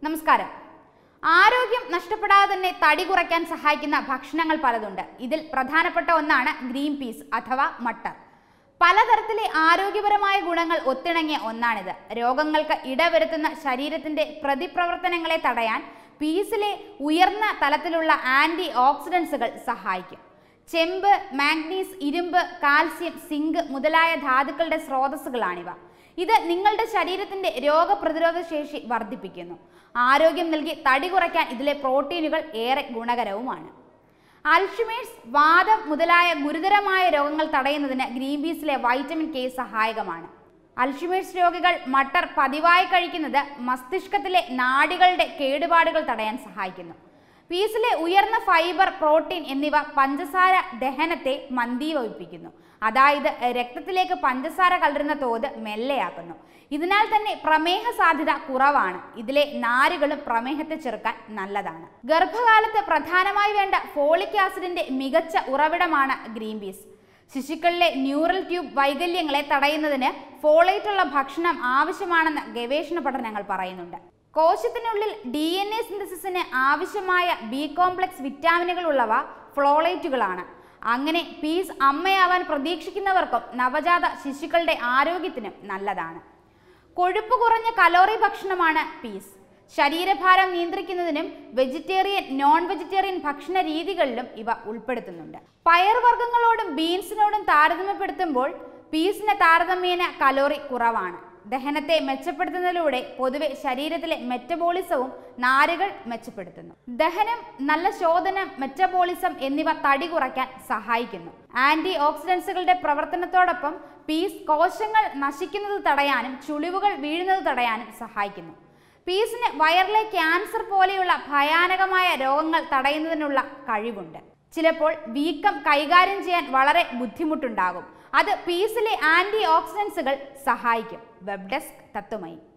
നമസ്കാരം ആരോഗ്യം നഷ്ടപ്പെടാതെ തന്നെ തടി കുറയ്ക്കാൻ സഹായിക്കുന്ന ഭക്ഷണങ്ങൾ പലതുണ്ട് ഇതിൽ പ്രധാനപ്പെട്ട ഒന്നാണ് ഗ്രീൻ പീസ് അഥവാ മട്ടർ പലതരത്തിലെ ആരോഗ്യപരമായ ഗുണങ്ങൾ ഒത്തിണങ്ങിയ ഒന്നാണിത് രോഗങ്ങൾക്ക് ഇടവരുത്തുന്ന ശരീരത്തിന്റെ പ്രതിപ്രവർത്തനങ്ങളെ തടയാൻ പീസിലെ ഉയർന്ന തലത്തിലുള്ള ആന്റി ഓക്സിഡൻസുകൾ സഹായിക്കും ചെമ്പ് മാഗ്നീസ് ഇരുമ്പ് കാൽസ്യം സിങ്ക് മുതലായ ധാതുക്കളുടെ സ്രോതസ്സുകളാണിവ ഇത് നിങ്ങളുടെ ശരീരത്തിന്റെ രോഗപ്രതിരോധ ശേഷി വർദ്ധിപ്പിക്കുന്നു ആരോഗ്യം നൽകി തടി കുറയ്ക്കാൻ ഇതിലെ പ്രോട്ടീനുകൾ ഏറെ ഗുണകരവുമാണ് അൽഷിമേഴ്സ് വാദം മുതലായ ഗുരുതരമായ രോഗങ്ങൾ തടയുന്നതിന് ഗ്രീൻ പീസിലെ വൈറ്റമിൻ കെ സഹായകമാണ് അൽഷിമേഴ്സ് രോഗികൾ മട്ടർ പതിവായി കഴിക്കുന്നത് മസ്തിഷ്കത്തിലെ നാഡികളുടെ കേടുപാടുകൾ തടയാൻ സഹായിക്കുന്നു പീസിലെ ഉയർന്ന ഫൈബർ പ്രോട്ടീൻ എന്നിവ പഞ്ചസാര ദഹനത്തെ മന്ദീഭവിപ്പിക്കുന്നു അതായത് രക്തത്തിലേക്ക് പഞ്ചസാര കലരുന്ന തോത് മെല്ലെയാക്കുന്നു ഇതിനാൽ തന്നെ പ്രമേഹ സാധ്യത കുറവാണ് ഇതിലെ നാരുകളും പ്രമേഹത്തെ ചെറുക്കാൻ നല്ലതാണ് ഗർഭകാലത്ത് പ്രധാനമായി വേണ്ട ഫോളിക് ആസിഡിന്റെ മികച്ച ഉറവിടമാണ് ഗ്രീൻ പീസ് ശിശുക്കളിലെ ന്യൂറൽ ട്യൂബ് വൈകല്യങ്ങളെ തടയുന്നതിന് ഫോളേറ്റ് ഉള്ള ഭക്ഷണം ആവശ്യമാണെന്ന് ഗവേഷണ പഠനങ്ങൾ പറയുന്നുണ്ട് കോശത്തിനുള്ളിൽ ഡി എൻ എ സിന്തസിസിന് ആവശ്യമായ ബി കോംപ്ലക്സ് വിറ്റാമിനുകൾ ഉള്ളവ ഫ്ലോളേറ്റുകളാണ് അങ്ങനെ പീസ് അമ്മയാവാൻ പ്രതീക്ഷിക്കുന്നവർക്കും നവജാത ശിശുക്കളുടെ ആരോഗ്യത്തിനും നല്ലതാണ് കൊഴുപ്പ് കുറഞ്ഞ കലോറി ഭക്ഷണമാണ് പീസ് ശരീരഭാരം നിയന്ത്രിക്കുന്നതിനും വെജിറ്റേറിയൻ നോൺ വെജിറ്റേറിയൻ ഭക്ഷണ രീതികളിലും ഇവ ഉൾപ്പെടുത്തുന്നുണ്ട് പയർവർഗ്ഗങ്ങളോടും ബീൻസിനോടും താരതമ്യപ്പെടുത്തുമ്പോൾ പീസിന് താരതമ്യേന കലോറി കുറവാണ് ദഹനത്തെ മെച്ചപ്പെടുത്തുന്നതിലൂടെ പൊതുവെ ശരീരത്തിലെ മെറ്റബോളിസവും നാരുകൾ മെച്ചപ്പെടുത്തുന്നു ദഹനം നല്ല ശോധനം മെറ്റബോളിസം എന്നിവ തടി കുറയ്ക്കാൻ സഹായിക്കുന്നു ആന്റി ഓക്സിഡൻസുകളുടെ പ്രവർത്തനത്തോടൊപ്പം പീസ് കോശങ്ങൾ നശിക്കുന്നത് തടയാനും ചുളിവുകൾ വീഴുന്നത് തടയാനും സഹായിക്കുന്നു പീസിന് വയറിലെ ക്യാൻസർ പോലെയുള്ള ഭയാനകമായ രോഗങ്ങൾ തടയുന്നതിനുള്ള കഴിവുണ്ട് ചിലപ്പോൾ വീക്കം കൈകാര്യം ചെയ്യാൻ വളരെ ബുദ്ധിമുട്ടുണ്ടാകും അത് പീസിലെ ആന്റി ഓക്സിഡൻസുകൾ സഹായിക്കും വെബ് ഡെസ്ക് തത്വമയി